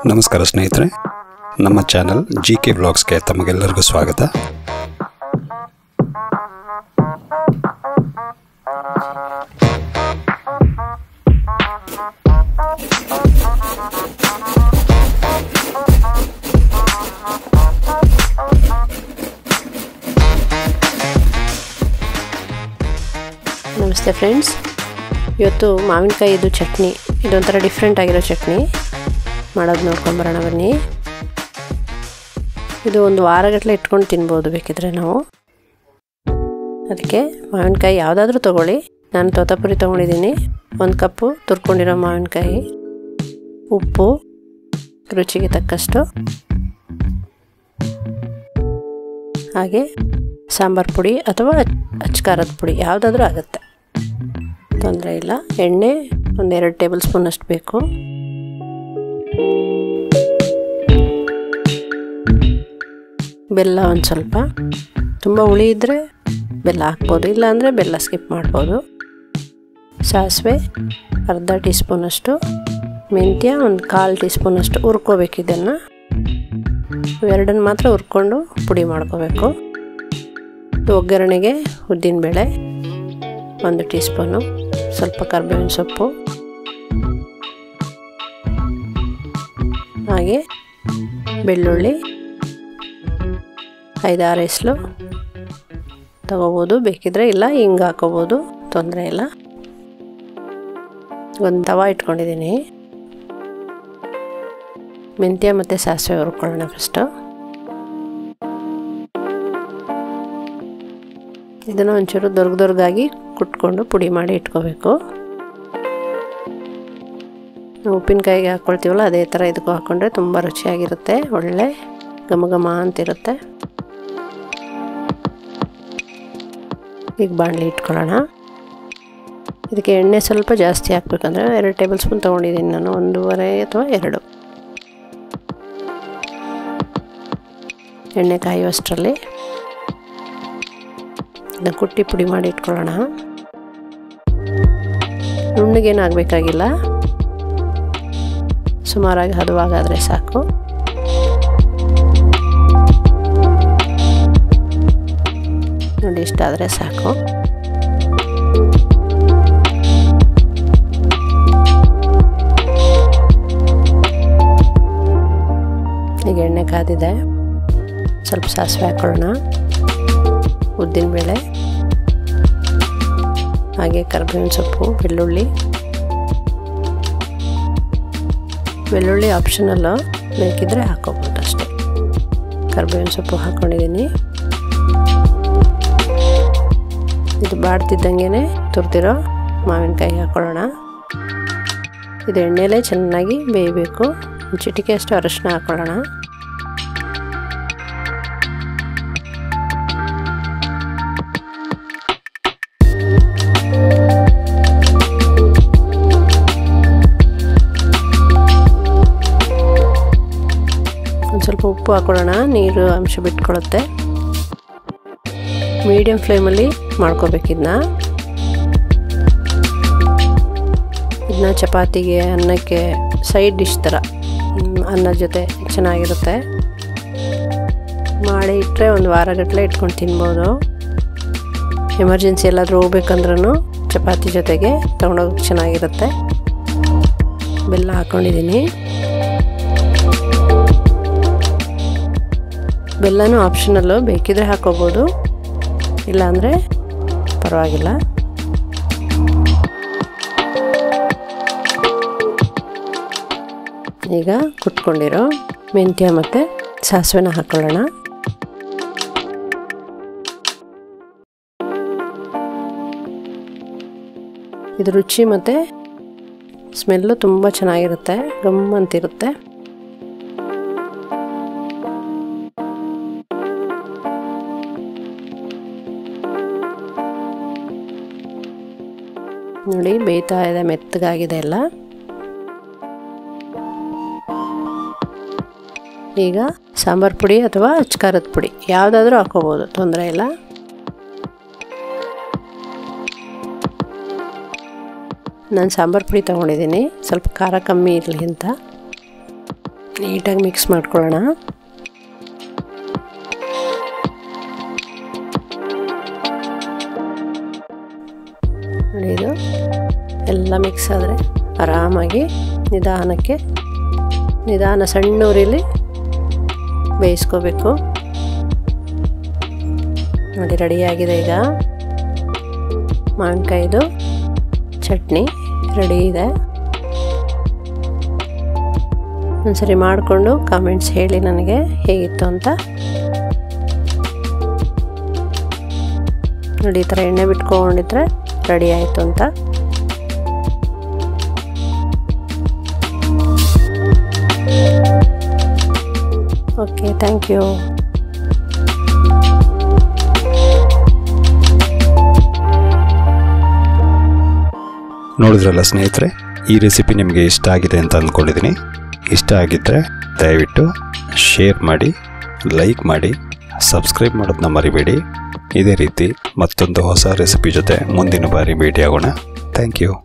ನಮಸ್ಕಾರ ಸ್ನೇಹಿತರೆ ನಮ್ಮ ಚಾನಲ್ ಜಿ ಕೆ ಬ್ಲಾಗ್ಸ್ಗೆ ತಮಗೆಲ್ಲರಿಗೂ ಸ್ವಾಗತ ನಮಸ್ತೆ ಫ್ರೆಂಡ್ಸ್ ಇವತ್ತು ಮಾವಿನಕಾಯಿದು ಚಟ್ನಿ ಇದೊಂಥರ ಡಿಫ್ರೆಂಟ್ ಆಗಿರೋ ಚಟ್ನಿ ಮಾಡೋದು ನೋಡ್ಕೊಂಬರೋಣ ಬನ್ನಿ ಇದು ಒಂದು ವಾರಗಟ್ಟಲೆ ಇಟ್ಕೊಂಡು ತಿನ್ಬೋದು ಬೇಕಿದ್ರೆ ನಾವು ಅದಕ್ಕೆ ಮಾವಿನಕಾಯಿ ಯಾವುದಾದ್ರೂ ತೊಗೊಳ್ಳಿ ನಾನು ತೋತಾಪುರಿ ತೊಗೊಂಡಿದ್ದೀನಿ ಒಂದು ಕಪ್ಪು ತುರ್ಕೊಂಡಿರೋ ಮಾವಿನಕಾಯಿ ಉಪ್ಪು ರುಚಿಗೆ ತಕ್ಕಷ್ಟು ಹಾಗೆ ಸಾಂಬಾರು ಪುಡಿ ಅಥವಾ ಅಚ್ಕಾರದ ಪುಡಿ ಯಾವುದಾದ್ರೂ ಆಗುತ್ತೆ ತೊಂದರೆ ಇಲ್ಲ ಎಣ್ಣೆ ಒಂದೆರಡು ಟೇಬಲ್ ಸ್ಪೂನ್ ಅಷ್ಟು ಬೇಕು ಬೆಲ್ಲ ಒಂದು ಸ್ವಲ್ಪ ತುಂಬ ಹುಳಿ ಇದ್ದರೆ ಬೆಲ್ಲ ಹಾಕ್ಬೋದು ಇಲ್ಲಾಂದರೆ ಬೆಲ್ಲ ಸ್ಕಿಪ್ ಮಾಡ್ಬೋದು ಸಾಸಿವೆ ಅರ್ಧ ಟೀ ಸ್ಪೂನಷ್ಟು ಮೆಂತ್ಯ ಒಂದು ಕಾಲು ಟೀ ಸ್ಪೂನಷ್ಟು ಹುರ್ಕೋಬೇಕು ಇದನ್ನು ಇವೆರಡನ್ನು ಮಾತ್ರ ಹುರ್ಕೊಂಡು ಪುಡಿ ಮಾಡ್ಕೋಬೇಕು ಒಗ್ಗರಣೆಗೆ ಉದ್ದಿನಬೇಳೆ ಒಂದು ಟೀ ಸ್ಪೂನು ಸ್ವಲ್ಪ ಕರ್ಬೇವಿನ ಸೊಪ್ಪು ಹಾಗೆ ಬೆಳ್ಳುಳ್ಳಿ ಐದಾರು ಎಸ್ಲು ತಗೋಬೋದು ಬೇಕಿದ್ರೆ ಇಲ್ಲ ಹಿಂಗೆ ಹಾಕೋಬೋದು ತೊಂದರೆ ಇಲ್ಲ ಒಂದು ತವ ಇಟ್ಕೊಂಡಿದ್ದೀನಿ ಮೆಂತ್ಯ ಮತ್ತು ಸಾಸಿವೆ ಹುರ್ಕೊಳ್ಳೋಣ ಫಸ್ಟು ಇದನ್ನು ಒಂಚೂರು ದೊರ್ಗ ದೊರ್ಗಾಗಿ ಕುಟ್ಕೊಂಡು ಪುಡಿ ಮಾಡಿ ಇಟ್ಕೋಬೇಕು ನಾವು ಉಪ್ಪಿನಕಾಯಿಗೆ ಹಾಕ್ಕೊಳ್ತೀವಲ್ಲ ಅದೇ ಥರ ಇದಕ್ಕೂ ಹಾಕ್ಕೊಂಡ್ರೆ ತುಂಬ ರುಚಿಯಾಗಿರುತ್ತೆ ಒಳ್ಳೆ ಘಮ ಘಮ ಅಂತಿರುತ್ತೆ ಈಗ ಬಾಣಲಿ ಇಟ್ಕೊಳ್ಳೋಣ ಇದಕ್ಕೆ ಎಣ್ಣೆ ಸ್ವಲ್ಪ ಜಾಸ್ತಿ ಹಾಕ್ಬೇಕಂದ್ರೆ ಎರಡು ಟೇಬಲ್ ಸ್ಪೂನ್ ತೊಗೊಂಡಿದ್ದೀನಿ ನಾನು ಒಂದೂವರೆ ಅಥವಾ ಎರಡು ಎಣ್ಣೆ ಕಾಯುವಷ್ಟರಲ್ಲಿ ಇದನ್ನ ಕುಟ್ಟಿ ಪುಡಿ ಮಾಡಿ ಇಟ್ಕೊಳ್ಳೋಣ ನುಣ್ಣಗೇನು ಆಗಬೇಕಾಗಿಲ್ಲ ಸುಮಾರಾಗಿ ಹದವಾಗಾದರೆ ಸಾಕು ನೋಡಿ ಇಷ್ಟಾದರೆ ಸಾಕು ಈಗ ಎಣ್ಣೆ ಕಾದಿದೆ ಸ್ವಲ್ಪ ಸಾಸಿವೆ ಹಾಕೊಳ್ಳೋಣ ಉದ್ದಿನಬೇಳೆ ಹಾಗೆ ಕರ್ಬೇವಿನ ಸೊಪ್ಪು ಬೆಳ್ಳುಳ್ಳಿ ಬೆಳ್ಳುಳ್ಳಿ ಆಪ್ಷನಲ್ಲು ಬೇಕಿದ್ದರೆ ಹಾಕೋಬೋದು ಅಷ್ಟೇ ಕರ್ಬೇವಿನ ಸೊಪ್ಪು ಹಾಕ್ಕೊಂಡಿದ್ದೀನಿ ಇದು ಬಾಡ್ತಿದ್ದಂಗೆ ತುರ್ದಿರೋ ಮಾವಿನಕಾಯಿ ಹಾಕೊಳ್ಳೋಣ ಇದು ಎಣ್ಣೆಲೇ ಚೆನ್ನಾಗಿ ಬೇಯಬೇಕು ಒಂದು ಚಿಟಿಕೆ ಅಷ್ಟು ಅರಶಿನ ಹಾಕೊಳ್ಳೋಣ ಒಂದು ಸ್ವಲ್ಪ ಉಪ್ಪು ಹಾಕೊಳ್ಳೋಣ ನೀರು ಅಂಶ ಬಿಟ್ಕೊಳ್ಳುತ್ತೆ ಮೀಡಿಯಮ್ ಫ್ಲೇಮಲ್ಲಿ ಮಾಡ್ಕೋಬೇಕಿದ್ನ ಇದನ್ನ ಚಪಾತಿಗೆ ಅನ್ನಕ್ಕೆ ಸೈಡ್ ಡಿಶ್ ಥರ ಅನ್ನದ ಜೊತೆ ಚೆನ್ನಾಗಿರುತ್ತೆ ಮಾಡಿ ಇಟ್ಟರೆ ಒಂದು ವಾರಗಟ್ಟಲೆ ಇಟ್ಕೊಂಡು ತಿನ್ಬೋದು ಎಮರ್ಜೆನ್ಸಿ ಎಲ್ಲಾದರೂ ಹೋಗ್ಬೇಕಂದ್ರೂ ಚಪಾತಿ ಜೊತೆಗೆ ತೊಗೊಂಡೋಗಿ ಚೆನ್ನಾಗಿರುತ್ತೆ ಬೆಲ್ಲ ಹಾಕ್ಕೊಂಡಿದ್ದೀನಿ ಬೆಲ್ಲನೂ ಆಪ್ಷನಲ್ಲು ಬೇಕಿದ್ರೆ ಹಾಕೋಬೋದು ಇಲ್ಲಾಂದರೆ ಪರವಾಗಿಲ್ಲ ಈಗ ಕುಟ್ಕೊಂಡಿರೋ ಮೆಂತ್ಯ ಮತ್ತು ಸಾಸಿವೆನ ಹಾಕೊಳ್ಳೋಣ ಇದು ರುಚಿ ಮತ್ತು ಸ್ಮೆಲ್ಲು ತುಂಬ ಚೆನ್ನಾಗಿರುತ್ತೆ ಗಮ್ ಅಂತಿರುತ್ತೆ ನೋಡಿ ಬೇಯ್ತಾ ಇದೆ ಮೆತ್ತಗಾಗಿದೆ ಎಲ್ಲ ಈಗ ಸಾಂಬಾರು ಪುಡಿ ಅಥವಾ ಅಚ್ಕಾರದ ಪುಡಿ ಯಾವುದಾದ್ರೂ ಹಾಕೋಬೋದು ತೊಂದರೆ ಇಲ್ಲ ನಾನು ಸಾಂಬಾರು ಪುಡಿ ತೊಗೊಂಡಿದ್ದೀನಿ ಸ್ವಲ್ಪ ಖಾರ ಕಮ್ಮಿ ಇರಲಿ ಅಂತ ನೀಟಾಗಿ ಮಿಕ್ಸ್ ಮಾಡ್ಕೊಳ್ಳೋಣ ನೋಡಿ ಇದು ಎಲ್ಲ ಮಿಕ್ಸ್ ಆದರೆ ಆರಾಮಾಗಿ ನಿಧಾನಕ್ಕೆ ನಿಧಾನ ಸಣ್ಣ ಉರಿಲಿ ಬೇಯಿಸ್ಕೋಬೇಕು ನೋಡಿ ರೆಡಿಯಾಗಿದೆ ಈಗ ಮಾವಿನಕಾಯಿದು ಚಟ್ನಿ ರೆಡಿ ಇದೆ ಒಂದ್ಸರಿ ಮಾಡಿಕೊಂಡು ಕಾಮೆಂಟ್ಸ್ ಹೇಳಿ ನನಗೆ ಹೇಗಿತ್ತು ಅಂತ ನೋಡಿ ಈ ಥರ ಎಣ್ಣೆ ಬಿಟ್ಕೊಂಡಿದ್ರೆ ರೆಡಿ ಆಯಿತು ಅಂತ ಓಕೆ ಥ್ಯಾಂಕ್ ಯು ನೋಡಿದ್ರಲ್ಲ ಸ್ನೇಹಿತರೆ ಈ ರೆಸಿಪಿ ನಿಮಗೆ ಇಷ್ಟ ಆಗಿದೆ ಅಂತ ಅಂದ್ಕೊಂಡಿದ್ದೀನಿ ಇಷ್ಟ ಆಗಿದ್ದರೆ ದಯವಿಟ್ಟು ಶೇರ್ ಮಾಡಿ ಲೈಕ್ ಮಾಡಿ ಸಬ್ಸ್ಕ್ರೈಬ್ ಮಾಡೋದನ್ನ ಮರಿಬೇಡಿ ಇದೇ ರೀತಿ ಮತ್ತೊಂದು ಹೊಸ ರೆಸಿಪಿ ಜೊತೆ ಮುಂದಿನ ಬಾರಿ ಭೇಟಿಯಾಗೋಣ ಥ್ಯಾಂಕ್ ಯು